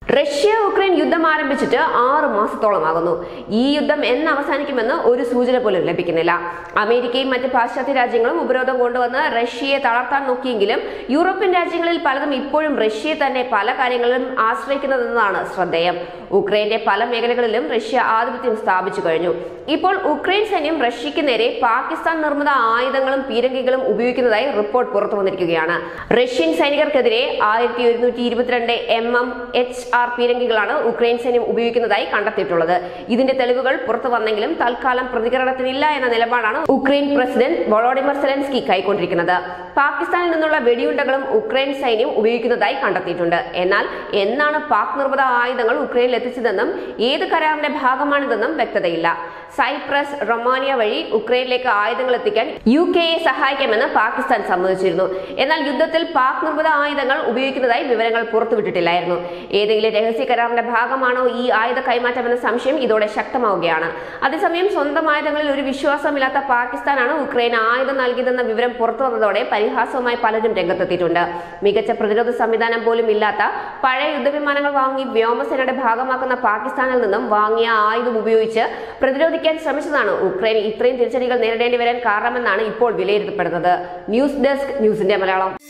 Russia Ukraine യുദ്ധം ആരംഭിച്ചിട്ട് ആറ് മാസത്തോളമാകുന്നു ഈ യുദ്ധം എന്ന് അവസാനിക്കുമെന്ന് ഒരു സൂചന പോലും ലഭിക്കുന്നില്ല അമേരിക്കയും മറ്റ് പാശ്ചാത്യ രാജ്യങ്ങളും ഉപരോധം കൊണ്ടുവന്ന് റഷ്യയെ തളർത്താൻ നോക്കിയെങ്കിലും യൂറോപ്യൻ രാജ്യങ്ങളിൽ പലതും ഇപ്പോഴും റഷ്യയെ തന്നെ പല കാര്യങ്ങളിലും ആശ്രയിക്കുന്നതെന്നതാണ് ശ്രദ്ധേയം ഉക്രൈന്റെ പല മേഖലകളിലും റഷ്യ ആധിപത്യം സ്ഥാപിച്ചു കഴിഞ്ഞു ഇപ്പോൾ ഉക്രൈൻ സൈന്യം റഷ്യക്ക് നേരെ പാകിസ്ഥാൻ നിർമ്മിത ആയുധങ്ങളും പീരങ്കികളും ഉപയോഗിക്കുന്നതായി റിപ്പോർട്ട് പുറത്തു വന്നിരിക്കുകയാണ് റഷ്യൻ സൈനികർക്കെതിരെ ആയിരത്തി ഒരുന്നൂറ്റി ഇരുപത്തിരണ്ട് എം എം എച്ച് ആർ പീരങ്കികളാണ് ഉക്രൈൻ സൈന്യം ഉപയോഗിക്കുന്നതായി കണ്ടെത്തിയിട്ടുള്ളത് ഇതിന്റെ തെളിവുകൾ പുറത്തു വന്നെങ്കിലും തൽക്കാലം പ്രതികരണത്തിനില്ല എന്ന നിലപാടാണ് ഉക്രൈൻ പ്രസിഡന്റ് വൊളോഡിമർ സെലൻസ്കി കൈക്കൊണ്ടിരിക്കുന്നത് പാകിസ്ഥാനിൽ നിന്നുള്ള വെടിയുണ്ടകളും ഉക്രൈൻ സൈന്യം ഉപയോഗിക്കുന്നതായി കണ്ടെത്തിയിട്ടുണ്ട് എന്നാൽ എന്നാണ് പാക് നിർമ്മിത ആയുധങ്ങൾ ഉക്രൈനിൽ എത്തിച്ചതെന്നും ഏത് കരാറിന്റെ ഭാഗമാണിതെന്നും വ്യക്തതയില്ല സൈപ്രസ് റൊമാനിയ വഴി ഉക്രൈനിലേക്ക് ആയുധങ്ങൾ എത്തിക്കാൻ യു കെയെ സഹായിക്കാമെന്ന് പാകിസ്ഥാൻ സമ്മതിച്ചിരുന്നു എന്നാൽ യുദ്ധത്തിൽ പാക് നിർമ്മിത ആയുധങ്ങൾ ഉപയോഗിക്കുന്നതായി വിവരങ്ങൾ പുറത്തുവിട്ടിട്ടില്ലായിരുന്നു ഏതെങ്കിലും രഹസ്യ കരാറിന്റെ ഭാഗമാണോ ഈ ആയുധ കൈമാറ്റമെന്ന സംശയം ഇതോടെ ശക്തമാവുകയാണ് അതേസമയം സ്വന്തം ആയുധങ്ങളിൽ ഒരു വിശ്വാസമില്ലാത്ത പാകിസ്ഥാനാണ് ഉക്രൈന് ആയുധം നൽകിയതെന്ന വിവരം പുറത്തു വന്നതോടെ പരിഹാസവുമായി പലരും രംഗത്തെത്തിയിട്ടുണ്ട് മികച്ച പ്രതിരോധ സംവിധാനം പോലും ഇല്ലാത്ത പഴയ യുദ്ധവിമാനങ്ങൾ വാങ്ങി വ്യോമസേനയുടെ ഭാഗമാക്കുന്ന പാകിസ്ഥാനിൽ നിന്നും വാങ്ങിയ ആയുധം ഉപയോഗിച്ച് പ്രതിരോധിക്കാൻ ശ്രമിച്ചതാണ് ഉക്രൈൻ ഇത്രയും തിരിച്ചടികൾ നേരിടേണ്ടി വരാൻ കാരണമെന്നാണ് ഇപ്പോൾ വിലയിരുത്തപ്പെടുന്നത് ന്യൂസ് ഡെസ്ക് ന്യൂസിന്റെ മലയാളം